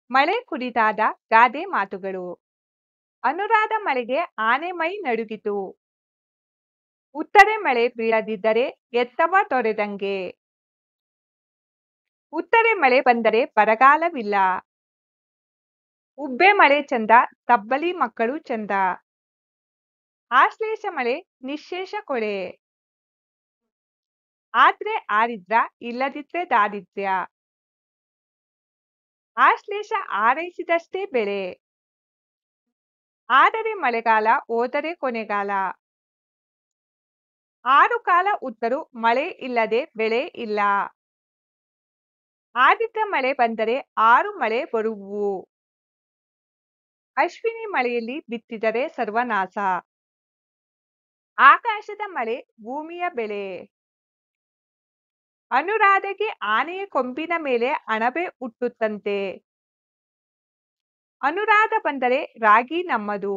ಮಳೆ ಕುರಿತಾದ ಗಾದೆ ಮಾತುಗಳು ಅನುರಾಧ ಮಳೆಗೆ ಆನೆ ಮೈ ನಡುಗಿತು ಉತ್ತರೆ ಮಳೆ ಬೀಳದಿದ್ದರೆ ಎತ್ತವ ತೊರೆದಂಗೆ ಉತ್ತರೆ ಮಳೆ ಬಂದರೆ ಬರಗಾಲವಿಲ್ಲ ಉಬ್ಬೆ ಮಳೆ ಚಂದ ತಬ್ಬಲಿ ಮಕ್ಕಳು ಚಂದ ಆಶ್ಲೇಷ ಮಳೆ ನಿಶ್ಶೇಷ ಕೊಳೆ ಆದ್ರೆ ಆರಿದ್ರ ಇಲ್ಲದಿದ್ರೆ ದಾರಿದ್ರ್ಯ ಆಶ್ಲೇಷ ಆರೈಸಿದಷ್ಟೇ ಬೆಳೆ ಆದರೆ ಮಳೆಗಾಲ ಹೋದರೆ ಕೊನೆಗಾಲ ಆರು ಕಾಲ ಉತ್ತರು ಮಳೆ ಇಲ್ಲದೆ ಬೆಳೆ ಇಲ್ಲ ಆದಿತ್ಯ ಮಳೆ ಬಂದರೆ ಆರು ಮಳೆ ಬರುವುವು ಅಶ್ವಿನಿ ಮಳೆಯಲ್ಲಿ ಬಿತ್ತಿದರೆ ಸರ್ವನಾಶ ಆಕಾಶದ ಮಳೆ ಭೂಮಿಯ ಬೆಳೆ ಅನುರಾಧೆಗೆ ಆನೆಯ ಕೊಂಬಿನ ಮೇಲೆ ಅಣಬೆ ಹುಟ್ಟುತ್ತಂತೆ ಅನುರಾಧ ಬಂದರೆ ರಾಗಿ ನಮ್ಮದು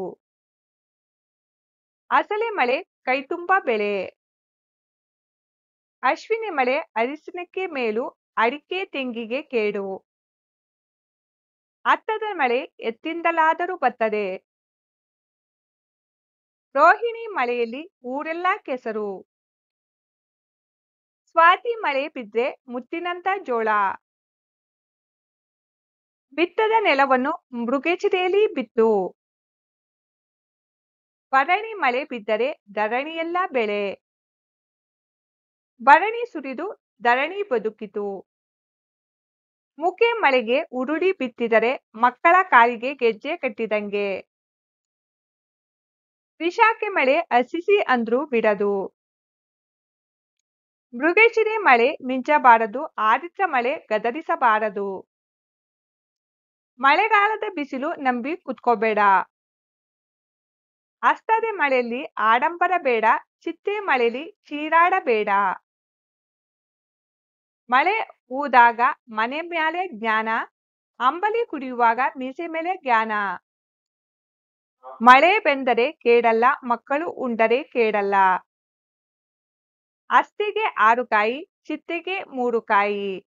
ಅಸಲೆ ಮಳೆ ಕೈತುಂಬ ಬೆಳೆ ಅಶ್ವಿನಿ ಮಳೆ ಅರಿಶಿನಕ್ಕೆ ಮೇಲು ಅಡಿಕೆ ತೆಂಗಿಗೆ ಕೇಡು ಅತ್ತದ ಮಳೆ ಎತ್ತಿಂದಲಾದರೂ ಬರ್ತದೆ ರೋಹಿಣಿ ಮಳೆಯಲ್ಲಿ ಊರೆಲ್ಲ ಕೆಸರು ಸ್ವಾತಿ ಮಳೆ ಬಿದ್ರೆ ಮುತ್ತಿನಂತ ಜೋಳ ಬಿತ್ತದ ನೆಲವನ್ನು ಮೃಗಚಿರೆಯಲ್ಲಿ ಬಿತ್ತು ಭರಣಿ ಮಳೆ ಬಿದ್ದರೆ ಧರಣಿಯೆಲ್ಲ ಬೆಳೆ ಭರಣಿ ಸುರಿದು ಧರಣಿ ಬದುಕಿತು ಮುಖೆ ಮಳೆಗೆ ಉರುಳಿ ಬಿತ್ತಿದರೆ ಮಕ್ಕಳ ಕಾಲಿಗೆ ಗೆಜ್ಜೆ ಕಟ್ಟಿದಂಗೆ ವಿಶಾಖೆ ಮಳೆ ಹಸಿಸಿ ಅಂದ್ರೂ ಬಿಡದು ಮೃಗಶಿರೆ ಮಳೆ ಮಿಂಚಬಾರದು ಆದಿತ್ಯ ಮಳೆ ಗದರಿಸಬಾರದು ಮಳೆಗಾಲದ ಬಿಸಿಲು ನಂಬಿ ಕುತ್ಕೋಬೇಡ ಅಸ್ತದೆ ಮಳೆಯಲ್ಲಿ ಆಡಂಬರ ಬೇಡ ಚಿತ್ತೆ ಮಳೆಯಲ್ಲಿ ಚೀರಾಡಬೇಡ ಮಳೆ ಊದಾಗ ಮನೆ ಮ್ಯಾಲೆ ಜ್ಞಾನ ಅಂಬಲಿ ಕುಡಿಯುವಾಗ ಮೀಸೆ ಮೇಲೆ ಜ್ಞಾನ ಮಳೆ ಬೆಂದರೆ ಕೇಡಲ್ಲ ಮಕ್ಕಳು ಉಂಡರೆ ಕೇಡಲ್ಲ ಅಸ್ತಿಗೆ ಆರು ಕಾಯಿ ಚಿತ್ತೆಗೆ ಮೂರು ಕಾಯಿ